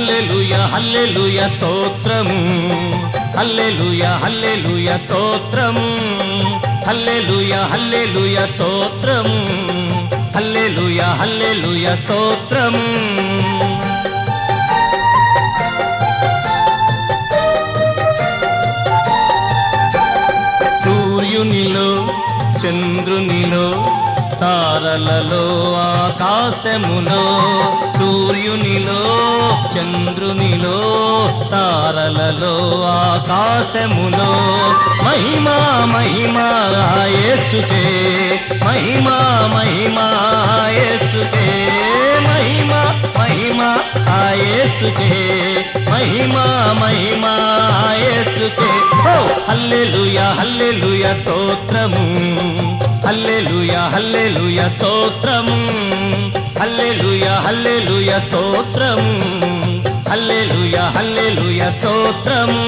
హల్లెలూయ హల్లెలూయ స్తోత్రము హల్లెలూయ హల్లెలూయ స్తోత్రము హల్లెలూయ హల్లెలూయ స్తోత్రము హల్లెలూయ హల్లెలూయ స్తోత్రము సూర్యునిలో చంద్రునిలో తారలలో ఆకాశములో సూర్యునిలో చంద్రునిలో తారలలో ఆకాశములో మహిమా మహిమా యేసుకే మహిమా మహిమా యేసుకే మహిమా మహిమా యేసుకే మహిమా మహిమా యేసుకే ఓ హల్లెలూయా హల్లెలూయా స్తోత్రము హల్లెలూయా హల్లెలూయా స్తోత్రము హల్లెలూయా హల్లెలూయా స్తోత్రము హల్లెలూయా హల్లెలూయా స్తోత్రము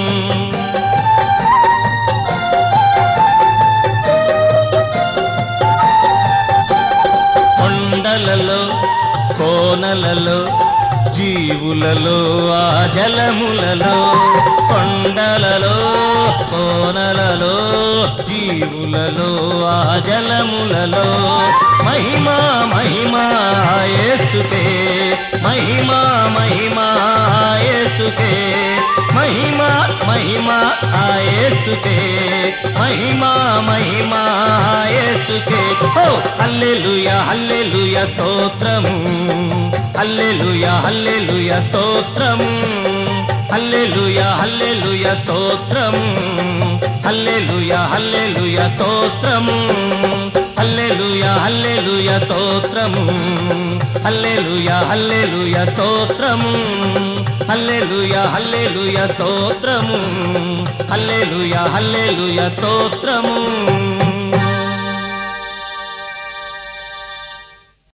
కొండలలో కోనలలో జీవులలో ఆ జలములలో కొండలలో కోనలలో జీవులలో ఆ జలములలో మహిమా మహిమా యేసుకే మహిమా మహిమా యేసుకే మహిమా మహిమా యేసుకే మహిమా మహిమా యేసుకే ఓ హల్లెలూయా హల్లెలూయా స్తోత్రము హల్లెలూయా హల్లెలూయా స్తోత్రము హల్లెలూయా హల్లెలూయా స్తోత్రము హల్లెలూయా హల్లెలూయా స్తోత్రము హల్లెలూయా హల్లెలూయా స్తోత్రము హల్లెలూయా హల్లెలూయా స్తోత్రము హల్లెలూయా హల్లెలూయా స్తోత్రము హల్లెలూయా హల్లెలూయా స్తోత్రము